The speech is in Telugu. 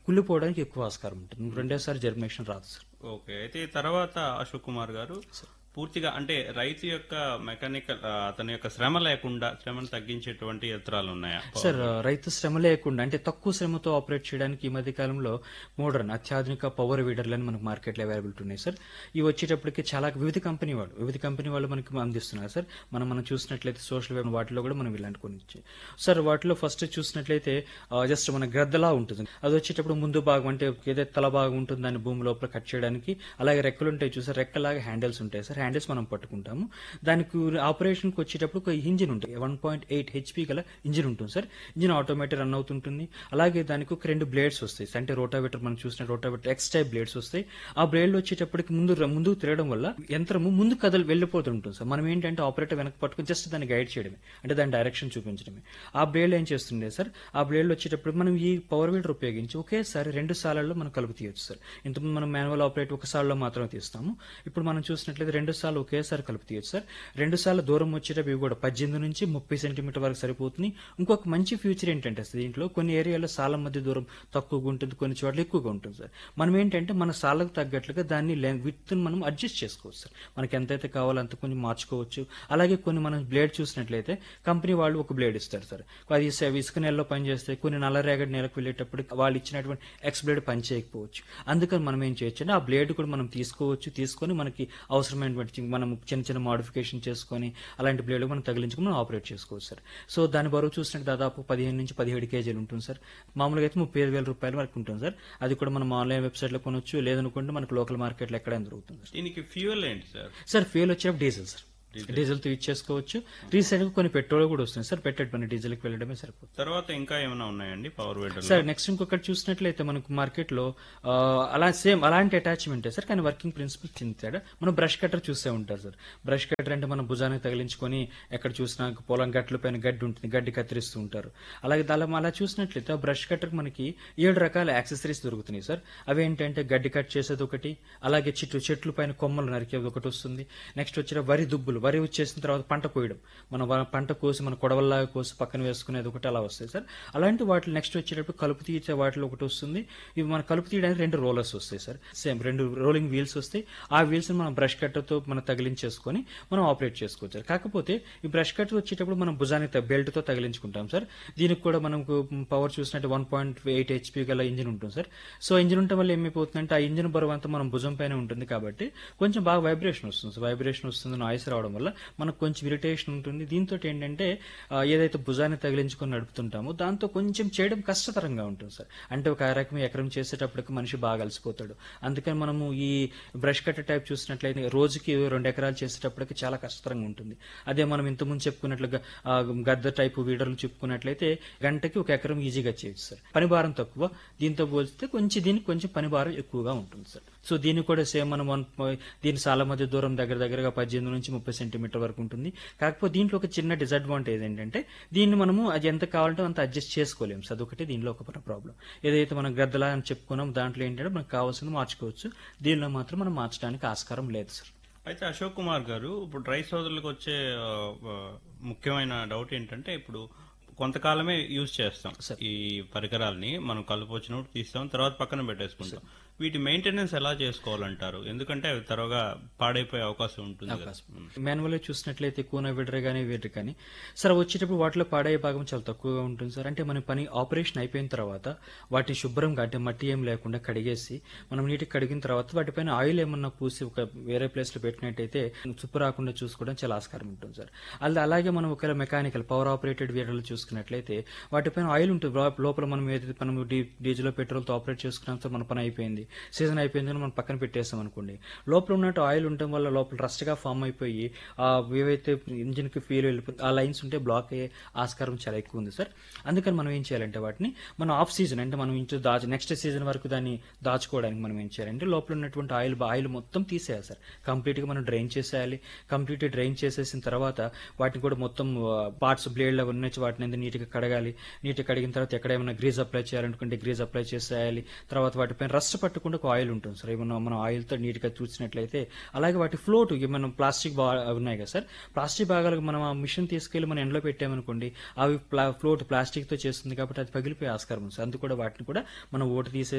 కుళ్ళిపోవడానికి ఎక్కువ ఆస్కారం ఉంటుంది రెండోసారి జర్మినేషన్ రాదు సార్ ఓకే అయితే తర్వాత అశోక్ కుమార్ గారు పూర్తిగా అంటే రైతు యొక్క మెకానికల్ ఆ, అతని యొక్క శ్రమ లేకుండా శ్రమను తగ్గించేటువంటి యంత్రాలు ఉన్నాయా సార్ రైతు శ్రమ లేకుండా అంటే తక్కువ శ్రమతో ఆపరేట్ చేయడానికి ఈ మధ్య కాలంలో మోడర్న్ అత్యాధునిక పవర్ వీడర్లు అని మనకు మార్కెట్లో అవైలబిలిటీ ఉన్నాయి సార్ ఇవి వచ్చేటప్పటికి చాలా వివిధ కంపెనీ వాళ్ళు వివిధ కంపెనీ వాళ్ళు మనకి అందిస్తున్నారు సార్ మనం మనం చూసినట్లయితే సోషల్ మీడియా వాటిలో కూడా మనం ఇలాంటి కొన్ని ఇచ్చాయి. సార్ వాటిలో ఫస్ట్ చూసినట్లయితే జస్ట్ మన గ్రద్దలా ఉంటుంది అది వచ్చేటప్పుడు ముందు భాగం అంటే ఏదైతే తల భాగం ఉంటుందో దాన్ని భూమి లోపల కట్ చేయడానికి అలాగే రెక్కలు ఉంటాయి చూసారు రెక్కలాగా హ్యాండిల్స్ ఉంటాయి సార్ హ్యాండిల్స్ మనం పట్టుకుంటాము దానికి ఆపరేషన్కి వచ్చేటప్పుడు ఒక ఇంజిన్ ఉంటుంది వన్ పాయింట్ ఎయిట్ హెచ్పి గల ఇంజిన్ ఉంటుంది సార్ ఇంజిన్ ఆటోమేటిక్ రన్ అవుతుంటుంది అలాగే దానికి ఒక రెండు బ్లేడ్స్ వస్తాయి అంటే రోటావేటర్ మనం చూసిన రోటావేటర్ ఎక్స్ టైప్ బ్లేడ్స్ వస్తాయి ఆ బ్లేడ్లు వచ్చేటప్పటికి ముందు ముందుకు తిరగడం వల్ల యంత్రము ముందు కదలు వెళ్ళిపోతుంటుంది సార్ మనం ఏంటంటే ఆపరేటర్ వెనక పట్టుకుని జస్ట్ దాన్ని గైడ్ చేయడమే అంటే దాని డైరెక్షన్ చూపించడమే ఆ బ్లేడ్ ఏం చేస్తుండే సార్ ఆ బ్లేడ్లు వచ్చేటప్పుడు మనం ఈ పవర్ వీడర్ ఉపయోగించి ఒకేసారి రెండు సార్లలో మనం కలుపు తీయొచ్చు సార్ ఇంతకుముందు మనం మాన్యువల్ ఆపరేట్ ఒక సార్లో మాత్రమే తీస్తాము ఇప్పుడు మనం చూసినట్లయితే రెండు సార్లు ఒకేసారి కలుపు తీయొచ్చు సార్ రెండు సార్లు దూరం వచ్చేటప్పుడు ఇవి కూడా పద్దెనిమిది నుంచి ముప్పై సెంటీమీటర్ వరకు సరిపోతుంది ఇంకొక మంచి ఫ్యూచర్ ఏంటంటే సార్ దీంట్లో కొన్ని ఏరియాలో సాల మధ్య దూరం తక్కువగా ఉంటుంది కొన్ని చోట్ల ఎక్కువగా ఉంటుంది సార్ మనం ఏంటంటే మన సాలకు తగ్గట్లుగా దాన్ని విత్ మనం అడ్జస్ట్ చేసుకోవచ్చు సార్ మనకి ఎంతైతే కావాలో అంత కొంచెం మార్చుకోవచ్చు అలాగే కొన్ని మనం బ్లేడ్ చూసినట్లయితే కంపెనీ వాళ్ళు ఒక బ్లేడ్ ఇస్తారు సార్ అది ఇస- ఇసుక నెలలో పనిచేస్తే కొన్ని నల్లరేగడి నెలకు వెళ్ళేటప్పుడు వాళ్ళు ఇచ్చినటువంటి ఎక్స్ బ్లేడ్ పని చేయకపోవచ్చు అందుకని మనం ఏం చేయొచ్చు అంటే ఆ బ్లేడ్ కూడా మనం తీసుకోవచ్చు తీసుకొని మనకి అవసరమైనటువంటి మనం చిన్న చిన్న మోడిఫికేషన్ చేసుకొని అలాంటి బ్లేడ్ మనం తగిలించుకుని మనం ఆపరేట్ చేసుకోవచ్చు సార్ సో దాని బరువు చూసినట్టు దాదాపు పదిహేను నుంచి పదిహేడు కేజీలు ఉంటుంది సార్ మామూలుగా అయితే ముప్పై ఐదు వేల రూపాయల వరకు ఉంటుంది సార్ అది కూడా మనం ఆన్లైన్ వెబ్సైట్ లో కొనొచ్చు లేదనుకుంటే మనకు లోకల్ మార్కెట్లో ఎక్కడైనా దొరుకుతుంది సార్. దీనికి ఫ్యూయల్ ఏంటి సార్ సార్ ఫ్యూల్ వచ్చేటప్పుడు డీజిల్ సార్ డీజిల్ తో యూజ్ చేసుకోవచ్చు రీసెంట్ గా కొన్ని పెట్రోల్ కూడా వస్తుంది సార్ పెట్టెడ్ పని డీజిల్ కి వెళ్ళడమే సరిపోతుంది తర్వాత ఇంకా ఏమైనా ఉన్నాయండి పవర్ వీడర్ సార్ నెక్స్ట్ ఇంకొకటి చూసినట్లయితే మనకు మార్కెట్ లో ఆ, అలా సేమ్ అలాంటి అటాచ్మెంట్ సార్ కానీ వర్కింగ్ ప్రిన్సిపల్ చింతాడు మనం బ్రష్ కట్టర్ చూస్తే ఉంటారు సార్ బ్రష్ కట్టర్ అంటే మనం భుజానికి తగిలించుకొని ఎక్కడ చూసినా పొలం గట్ల పైన గడ్డి ఉంటుంది గడ్డి కత్తిరిస్తూ ఉంటారు అలాగే దాని అలా చూసినట్లయితే ఆ బ్రష్ కట్టర్ మనకి ఏడు రకాల యాక్సెసరీస్ దొరుకుతున్నాయి సార్ అవి ఏంటంటే గడ్డి కట్ చేసేది ఒకటి అలాగే చెట్లు చెట్లు పైన కొమ్మలు నరికేది ఒకటి వస్తుంది నెక్స్ట్ వచ్చిన వరి దుబ్బులు వరి వచ్చేసిన తర్వాత పంట కోయడం మనం వ- పంట కోసి మన కొడవల్లాగా కోసి పక్కన వేసుకునేది ఒకటి అలా వస్తాయి సార్ అలాంటి వాటి నెక్స్ట్ వచ్చేటప్పుడు కలుపు తీసే వాటిలో ఒకటి వస్తుంది ఇవి మన కలుపు తీయడానికి రెండు రోలర్స్ వస్తాయి సార్ సేమ్ రెండు రోలింగ్ వీల్స్ వస్తాయి ఆ వీల్స్ మనం బ్రష్ కట్టర్తో మనం తగిలించేసుకొని మనం ఆపరేట్ చేసుకోవచ్చు సార్ కాకపోతే ఈ బ్రష్ కట్టర్ వచ్చేటప్పుడు మనం భుజానికి బెల్ట్ తో తగిలించుకుంటాం సార్ దీనికి కూడా మనకు పవర్ చూసినట్టు వన్ పాయింట్ ఎయిట్ హెచ్పి గల ఇంజిన్ ఉంటుంది సార్ సో ఇంజిన్ ఉండటం వల్ల ఏమైపోతుందంటే ఆ ఇంజిన్ బరువు అంతా మనం భుజం పైన ఉంటుంది కాబట్టి కొంచెం బాగా వైబ్రేషన్ వస్తుంది సార్ వైబ్రేషన్ వస్తుంది నాయిస్ రావడం వల్ల మనకు కొంచెం ఇరిటేషన్ ఉంటుంది దీంతో ఏంటంటే ఆ, ఏదైతే భుజాన్ని తగిలించుకొని నడుపుతుంటామో దాంతో కొంచెం చేయడం కష్టతరంగా ఉంటుంది సార్ అంటే ఒక రకం ఎకరం చేసేటప్పటికి మనిషి బాగా అలసిపోతాడు అందుకని మనము ఈ బ్రష్ కట్టర్ టైప్ చూసినట్లయితే రోజుకి రెండు ఎకరాలు చేసేటప్పటికి చాలా కష్టతరంగా ఉంటుంది అదే మనం ఇంతకుముందు చెప్పుకున్నట్లుగా ఆ, గద్ద టైపు వీడర్లు చెప్పుకున్నట్లయితే గంటకి ఒక ఎకరం ఈజీగా చేయొచ్చు సార్ పని భారం తక్కువ దీంతో పోల్చితే కొంచెం దీనికి కొంచెం పని భారం ఎక్కువగా ఉంటుంది సార్ సో దీనికి కూడా సేమ్ మనం వన్ దీని సాల మధ్య దూరం దగ్గర దగ్గరగా పద్దెనిమిది నుంచి ముప్పై సెంటీమీటర్ వరకు ఉంటుంది కాకపోతే దీంట్లో ఒక చిన్న డిసడ్వాంటేజ్ ఏంటంటే దీన్ని మనము అది ఎంత కావాలంటే అంత అడ్జస్ట్ చేసుకోలేము సో అదొకటి దీనిలో ఒక ప్రాబ్లం ఏదైతే మనం గద్దలా అని చెప్పుకున్నాం దాంట్లో ఏంటంటే మనకు కావాల్సింది మార్చుకోవచ్చు దీనిలో మాత్రం మనం మార్చడానికి ఆస్కారం లేదు సార్ అయితే అశోక్ కుమార్ గారు ఇప్పుడు రైస్ సోదరులకు వచ్చే ఆ, ఆ, ముఖ్యమైన డౌట్ ఏంటంటే ఇప్పుడు కొంతకాలమే యూజ్ చేస్తాం ఈ పరికరాల్ని మనం కలుపు వచ్చినప్పుడు తీస్తాం తర్వాత పక్కన పెట్టేసుకుంటాం వీటి మెయింటెనెన్స్ ఎలా చేసుకోవాలంటారు ఎందుకంటే అవి త్వరగా పాడైపోయే అవకాశం ఉంటుంది కదా. మాన్యువల్ చూసినట్లయితే కూన విడర కానీ వీడర్ కానీ సార్ వచ్చేటప్పుడు వాటిలో పాడయ్యే భాగం చాలా తక్కువగా ఉంటుంది సార్ అంటే మన పని ఆపరేషన్ అయిపోయిన తర్వాత వాటిని శుభ్రంగా అంటే మట్టి ఏం లేకుండా కడిగేసి మనం నీటికి కడిగిన తర్వాత వాటిపైన ఆయిల్ ఏమన్నా పూసి ఒక వేరే ప్లేస్ లో పెట్టినట్టయితే తుప్పు రాకుండా చూసుకోవడం చాలా ఆస్కారం ఉంటుంది సార్ అది అలాగే మనం ఒకవేళ మెకానికల్ పవర్ ఆపరేటెడ్ వీడర్లు చూసుకున్నట్లయితే వాటిపైన ఆయిల్ ఉంటుంది లో- లోపల మనం ఏదైతే మనం డీ డీజిల్ పెట్రోల్ తో ఆపరేట్ చేసుకున్నంత మన పని అయిపోయింది సీజన్ అయిపోయింది అని మనం పక్కన పెట్టేస్తాం అనుకోండి లోపల ఉన్నట్టు ఆయిల్ ఉండటం వల్ల లోపల రస్ట్ గా ఫామ్ అయిపోయి ఆ ఏవైతే ఇంజిన్ కి ఫీల్ వెళ్ళిపోతుంది ఆ లైన్స్ ఉంటే బ్లాక్ అయ్యే ఆస్కారం చాలా ఎక్కువ ఉంది సార్ అందుకని మనం ఏం చేయాలంటే వాటిని మనం ఆఫ్ సీజన్ అంటే మనం ఇంట్లో దాచు నెక్స్ట్ సీజన్ వరకు దాన్ని దాచుకోవడానికి మనం ఏం చేయాలంటే లోపల ఉన్నటువంటి ఆయిల్ ఆయిల్ మొత్తం తీసేయాలి సార్ కంప్లీట్ గా మనం డ్రైన్ చేసేయాలి కంప్లీట్ డ్రైన్ చేసేసిన తర్వాత వాటిని కూడా మొత్తం పార్ట్స్ బ్లేడ్ ఉన్నాయి వాటిని అంతా నీట్గా కడగాలి నీట్గా కడిగిన తర్వాత ఎక్కడ ఏమైనా గ్రీజ్ అప్లై చేయాలనుకుంటే గ్రీజ్ అప్లై చేసేయాలి తర్వాత వాటిపైన రస్ట్ పట్టకుండా ఒక ఆయిల్ ఉంటుంది సార్ ఏమన్నా మనం ఆయిల్ తో నీట్ గా చూసినట్లయితే అలాగే వాటి ఫ్లోట్ మనం ప్లాస్టిక్ బా ఉన్నాయి కదా సార్ ప్లాస్టిక్ భాగాలకు మనం ఆ మిషన్ తీసుకెళ్లి మనం ఎండలో పెట్టామనుకోండి అవి ఫ్లోట్ ప్లాస్టిక్ తో చేస్తుంది కాబట్టి అది పగిలిపోయే ఆస్కారం ఉంది సార్ అందుకు కూడా వాటిని కూడా మనం ఓటు తీసే